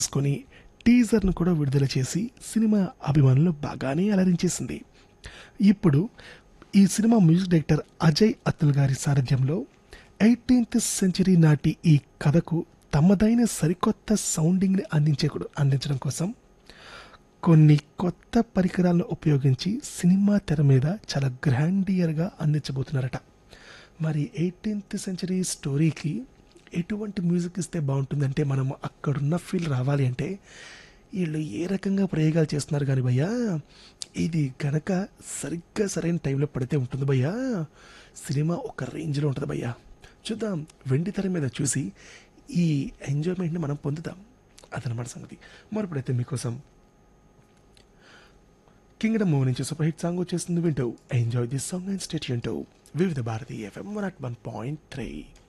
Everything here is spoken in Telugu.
తీసుకొని టీజర్ను కూడా విడుదల చేసి సినిమా అభిమానులు బాగానే అలరించేసింది ఇప్పుడు ఈ cinema music director Ajay Atul గారి సారథ్యంలో ఎయిటీన్త్ సెంచరీ నాటి ఈ కథకు తమదైన సరికొత్త సౌండింగ్ని అందించే అందించడం కోసం కొన్ని కొత్త పరికరాలను ఉపయోగించి సినిమా తెర మీద చాలా గ్రాండియర్గా అందించబోతున్నారట మరి ఎయిటీన్త్ సెంచరీ స్టోరీకి ఎటువంటి మ్యూజిక్ ఇస్తే బాగుంటుందంటే మనం అక్కడున్న ఫీల్ రావాలి అంటే వీళ్ళు ఏ రకంగా ప్రయోగాలు చేస్తున్నారు కానీ భయ్యా ఇది గనక సరిగ్గా సరైన టైంలో పడితే ఉంటుంది భయ్యా సినిమా ఒక రేంజ్లో ఉంటుంది భయ్యా చూద్దాం వెండి తెర మీద చూసి ఈ ఎంజాయ్మెంట్ని మనం పొందుదాం అదనమాట సంగతి మరిప్పుడైతే మీకోసం కింగ్డమ్ మూవ్ నుంచి సూపర్ హిట్ సాంగ్ వచ్చేస్తుంది వింటూ enjoy this song and state Vividh Bharati FM one at one point three